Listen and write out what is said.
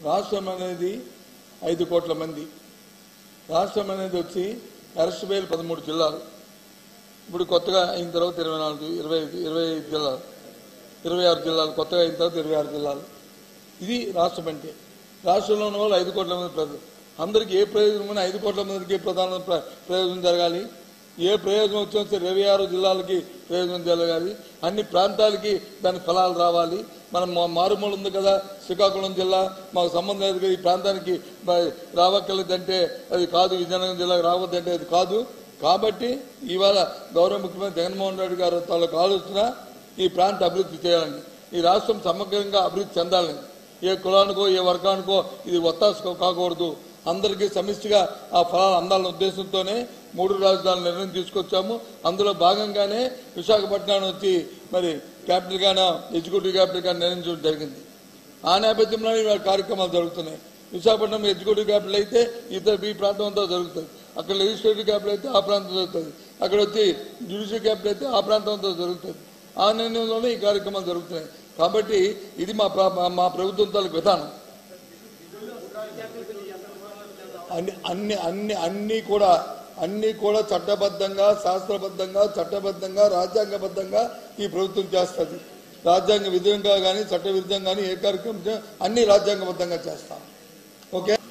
రాష్ట్రం అనేది ఐదు కోట్ల మంది రాష్ట్రం అనేది వచ్చి అరెస్ట్ వేలు పదమూడు జిల్లాలు ఇప్పుడు కొత్తగా అయిన తర్వాత ఇరవై నాలుగు ఇరవై ఐదు ఇరవై ఐదు జిల్లాలు ఇరవై ఆరు జిల్లాలు కొత్తగా అయిన తర్వాత ఇరవై ఆరు జిల్లాలు ఇది రాష్ట్రం అంటే రాష్ట్రంలో ఉన్న వాళ్ళు ఐదు కోట్ల మంది ప్రజలు అందరికీ ఏ ప్రయోజనం ఉన్నా ఐదు కోట్ల మందికి ప్రధాన ప్ర- ప్రయోజనం జరగాలి ఏ ప్రయోజనం వచ్చినా సరే ఇరవై ఆరు జిల్లాలకి ప్రయోజనం జరగాలి అన్ని ప్రాంతాలకి దాని ఫలాలు రావాలి మనం మా మారుమూల ఉంది కదా శ్రీకాకుళం జిల్లా మాకు సంబంధం లేదు కదా ఈ ప్రాంతానికి బ- రావక్కర్లేదంటే అది కాదు విజయనగరం జిల్లాకు రావద్దంటే అది కాదు కాబట్టి ఇవాళ గౌరవ ముఖ్యమంత్రి జగన్మోహన్ రెడ్డి గారు తాలూకు ఆలోచన ఈ ప్రాంత అభివృద్ధి చేయాలని ఈ రాష్ట్రం సమగ్రంగా అభివృద్ధి చెందాలని ఏ కులానికో ఏ వర్గానికో ఇది ఒత్తాసు కాకూడదు అందరికీ సమిష్టిగా ఆ ఫలాలు అందాలన్న ఉద్దేశంతోనే మూడు రాజధానుల నిర్ణయం తీసుకొచ్చాము అందులో భాగంగానే విశాఖపట్నం వచ్చి మరి క్యాపిటల్ గానే ఎగ్జిక్యూటివ్ క్యాపిటల్ గా నిర్ణయించడం జరిగింది ఆ నేపథ్యంలోనే ఇవాళ కార్యక్రమాలు జరుగుతున్నాయి విశాఖపట్నం ఎగ్జిక్యూటివ్ క్యాపిటల్ అయితే ఇతర ఈ ప్రాంతం అంతా జరుగుతుంది అక్కడ లెజిస్లేటివ్ క్యాపిటల్ అయితే ఆ ప్రాంతం జరుగుతుంది అక్కడ వచ్చి జ్యుడిషియల్ క్యాపిటల్ అయితే ఆ ప్రాంతం అంతా జరుగుతుంది ఆ నిర్ణయంలోనే ఈ కార్యక్రమాలు జరుగుతున్నాయి కాబట్టి ఇది మా ప్ర- మా- మా ప్రభుత్వం తాలూకు విధానం అన్ని అన్ని అన్ని అన్ని కూడా అన్ని కూడా చట్టబద్ధంగా శాస్త్రబద్ధంగా చట్టబద్ధంగా రాజ్యాంగబద్ధంగా ఈ ప్రభుత్వం చేస్తుంది రాజ్యాంగ విధంగా కానీ చట్ట విరుద్ధంగా కానీ ఏ కార్యక్రమం చే- అన్ని రాజ్యాంగబద్ధంగా చేస్తాం ఓకే